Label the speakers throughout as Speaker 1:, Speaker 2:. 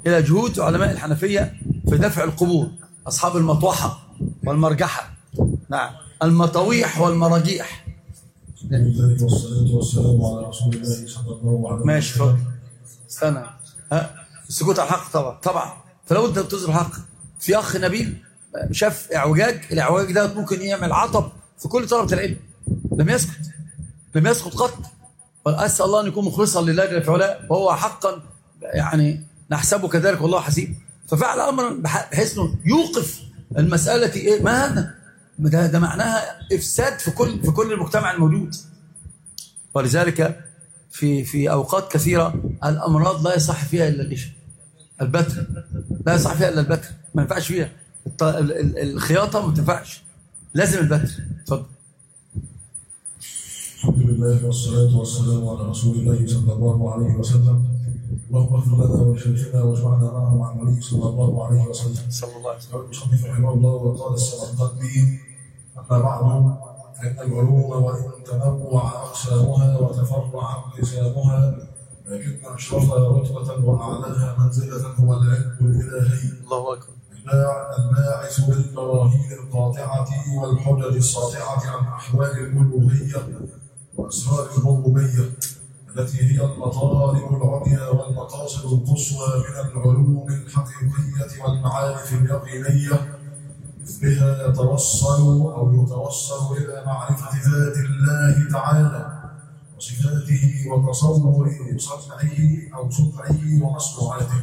Speaker 1: إلى جهود علماء الحنفية في دفع القبور أصحاب المطوحة والمرجحة نعم المطاويح والمراجيح
Speaker 2: والصلاة والسلام على رسول الله صلى الله عليه وسلم
Speaker 1: ماشي اتفضل استنى ها السكوت على الحق طبعا طبعا فلو انت بتظهر الحق في اخ نبيل شاف اعوجاج الاعوجاج ده ممكن يعمل عطب في كل طلبه العلم لم يسكت لم يسكت قط واسال الله ان يكون مخلصا لله جل في علاه وهو حقا يعني نحسبه كذلك والله حسيب ففعل امرا بحيث انه يوقف المساله ايه ما هذا ده, ده معناها افساد في كل في كل المجتمع الموجود ولذلك في في اوقات كثيره الامراض لا يصح فيها الا الايش البتر لا يصح فيها الا البتر ما ينفعش فيها الط- ال- ال- الخياطه ما تنفعش لازم البتر اتفضل
Speaker 2: الحمد لله والصلاة والسلام على رسول الله صلى الله عليه وسلم اللهم اغفر لنا ولشيخنا واجمعنا معه مع النبي صلى الله عليه وسلم
Speaker 1: صلى الله عليه وسلم
Speaker 2: قال المصنف رحمه الله وقال السمرقندي أما بعد فإن العلوم وإن تنوع أقسامها وتفرع أقسامها لكن أشرفها رتبة وأعلاها منزلة هو العلم الإلهي
Speaker 1: الله اكبر
Speaker 2: الباع- الباعث بالبراهين القاطعة والحجج الساطعة عن أحوال الألوهية وأسرار الربوبية التي هي المطالب العليا والمقاصد القصوى من العلوم الحقيقية والمعارف اليقينية بها يتوصل أو يتوصل إلى معرفة ذات الله تعالى وصفاته وتصور صنعه أو صنعه ومصنوعاته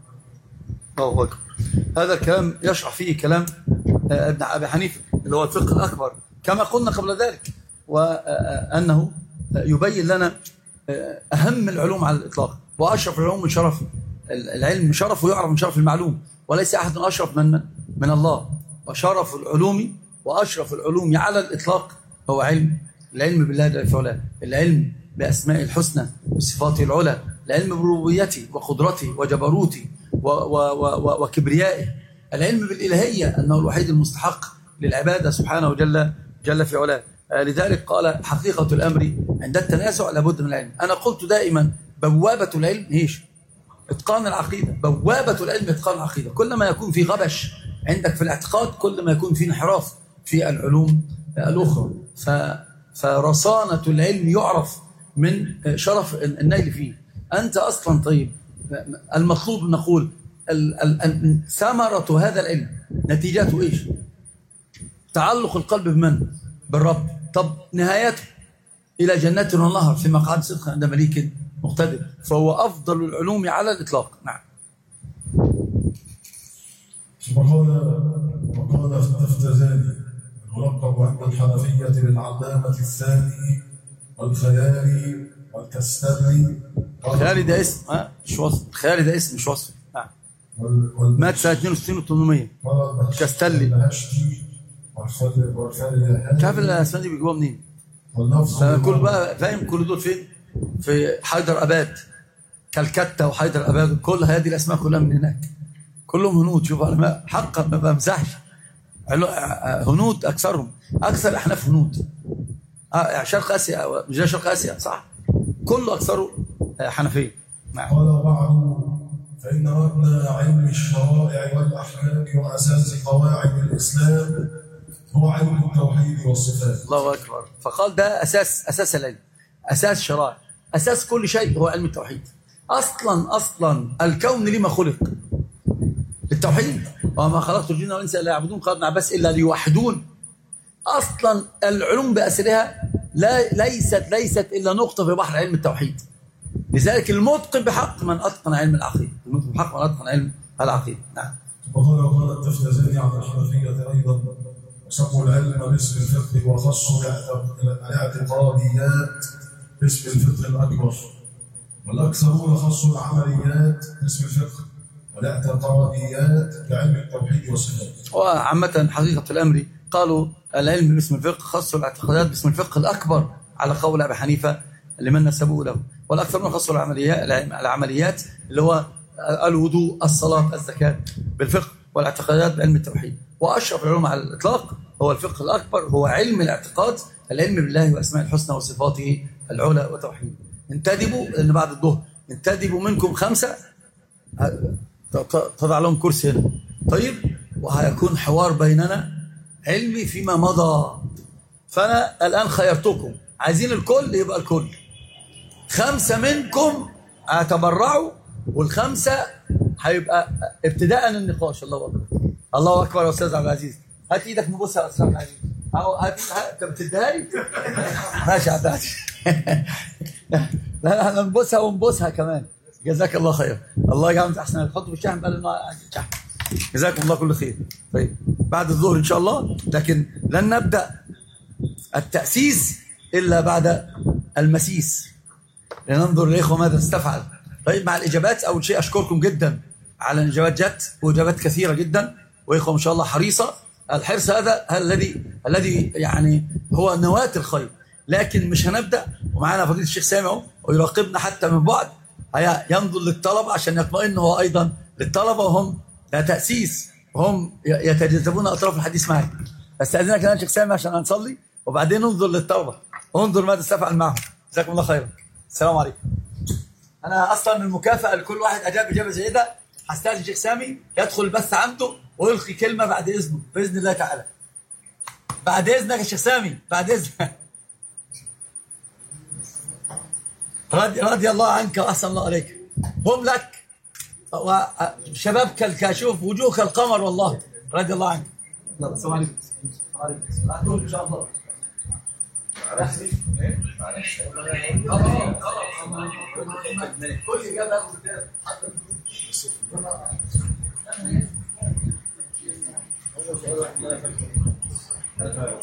Speaker 1: الله اكبر هذا الكلام يشرح فيه كلام آه، ابن ابي حنيفه اللي هو الفقه الاكبر كما قلنا قبل ذلك وانه يبين لنا آه، اهم العلوم على الاطلاق واشرف العلوم من شرف العلم شرف ويعرف من شرف المعلوم وليس احد اشرف من من, من الله وشرف العلوم واشرف العلوم على الاطلاق هو علم العلم بالله جل وعلا العلم باسماء الحسنى وصفاته العلى العلم بربوبيته وقدرته وجبروته و و و وكبريائه العلم بالالهيه انه الوحيد المستحق للعباده سبحانه جل جل في علاه آه، لذلك قال حقيقه الامر عند التنازع لابد من العلم انا قلت دائما بوابه العلم ايش اتقان العقيده بوابه العلم اتقان العقيده كلما يكون في غبش عندك في الاعتقاد كل ما يكون في انحراف في العلوم الاخرى ف فرصانه العلم يعرف من شرف النيل فيه انت اصلا طيب المطلوب نقول ال- ال- ال- ثمره هذا العلم نتيجته ايش تعلق القلب بمن بالرب طب نهايته الى جنات ونهر في مقعد صدق عند مليك مقتدر فهو افضل العلوم على الاطلاق نعم
Speaker 2: ثم قال وقال التفتزاني الملقب عند الحنفية بالعلامة الثاني والخيالي والكستري
Speaker 1: خيالي ده اسم ها مش وصف خيالي ده اسم مش وصف نعم
Speaker 2: وال- وال-
Speaker 1: مات سنه 62 و800
Speaker 2: قال البهشتي-
Speaker 1: كستلي.
Speaker 2: البهشتي والفل- والفاريهاني
Speaker 1: مش عارف الاسماء دي بيجيبوها منين
Speaker 2: واللفظ
Speaker 1: كل بقى فاهم كل دول فين في حيدر اباد كلكتة وحيدر اباد كل هذه الاسماء كلها من هناك كلهم هنود شوف علماء حقا ما بمزحش علو- هنود اكثرهم اكثر الاحناف هنود آه، شرق اسيا مش ده شرق اسيا صح كله اكثره آه، حنفيه نعم
Speaker 2: قال بعد فإن مبنى علم الشرائع والأحكام وأساس قواعد الإسلام هو علم التوحيد والصفات
Speaker 1: الله اكبر فقال ده اساس اساس العلم اساس شرائع اساس كل شيء هو علم التوحيد اصلا اصلا الكون لما خلق للتوحيد وما خلقت الجن والانس الا يعبدون قال ابن عباس الا ليوحدون اصلا العلوم باسرها لا ليست ليست الا نقطه في بحر علم التوحيد لذلك المتقن بحق من اتقن علم العقيده المتقن بحق من اتقن علم العقيده نعم
Speaker 2: وقال وقال التفتزاني عن الحنفية أيضا وسموا العلم باسم الفقه وخصوا الاعتقاديات باسم الفقه الأكبر والأكثرون خصوا العمليات باسم الفقه والاعتقاديات بعلم التوحيد والصفات
Speaker 1: وعامة حقيقة الأمر قالوا العلم باسم الفقه خصوا الاعتقادات باسم الفقه الأكبر على قول أبي حنيفة لمن نسبوه له والأكثرون خصوا العمليات العمليات اللي هو الوضوء الصلاة الزكاة بالفقه والاعتقادات بعلم التوحيد وأشرف العلوم على الإطلاق هو الفقه الأكبر هو علم الاعتقاد العلم بالله وأسماء الحسنى وصفاته العلى وتوحيده انتدبوا لأن بعد الظهر انتدبوا منكم خمسة ت- ت- تضع لهم كرسي هنا طيب وهيكون حوار بيننا علمي فيما مضى فانا الان خيرتكم عايزين الكل يبقى الكل خمسه منكم هيتبرعوا والخمسه هيبقى ابتداء النقاش الله اكبر الله اكبر يا استاذ عبد العزيز هات ايدك نبصها يا استاذ عبد العزيز اهو هات هات- انت بتديها لي ماشي يا عبد العزيز لا لا احنا نبوسها ونبوسها كمان جزاك الله خير الله يجعل احسن تحط في الشحن بقى لانه شحن جزاكم الله كل خير طيب بعد الظهر ان شاء الله لكن لن نبدا التاسيس الا بعد المسيس لننظر الاخوه ماذا استفعل طيب مع الاجابات اول شيء اشكركم جدا على الاجابات جت واجابات كثيره جدا واخوه ما شاء الله حريصه الحرص هذا هذا الذي الذي يعني هو نواه الخير لكن مش هنبدا ومعانا فضيله الشيخ سامع أهو، ويراقبنا حتى من بعد هي- ينظر للطلبه عشان يطمئن هو ايضا للطلبه وهم لا تاسيس وهم ي- يتجاذبون اطراف الحديث معي استاذنك انا شيخ سامع عشان هنصلي وبعدين انظر للطلبه انظر ماذا استفعل معهم جزاكم الله خيرا السلام عليكم انا اصلا المكافاه لكل واحد اجاب اجابه زي ده هستاذن الشيخ سامي يدخل البث عنده ويلقي كلمه بعد اذنه باذن الله تعالى بعد اذنك يا شيخ سامي بعد اذنك رضي, رضي الله عنك واحسن الله عليك هم لك وشباب كالكاشوف وجوه كالقمر والله رضي الله عنك يلا، السلام عليكم بعدهم ان شاء الله كل اجابه ياخد قدام.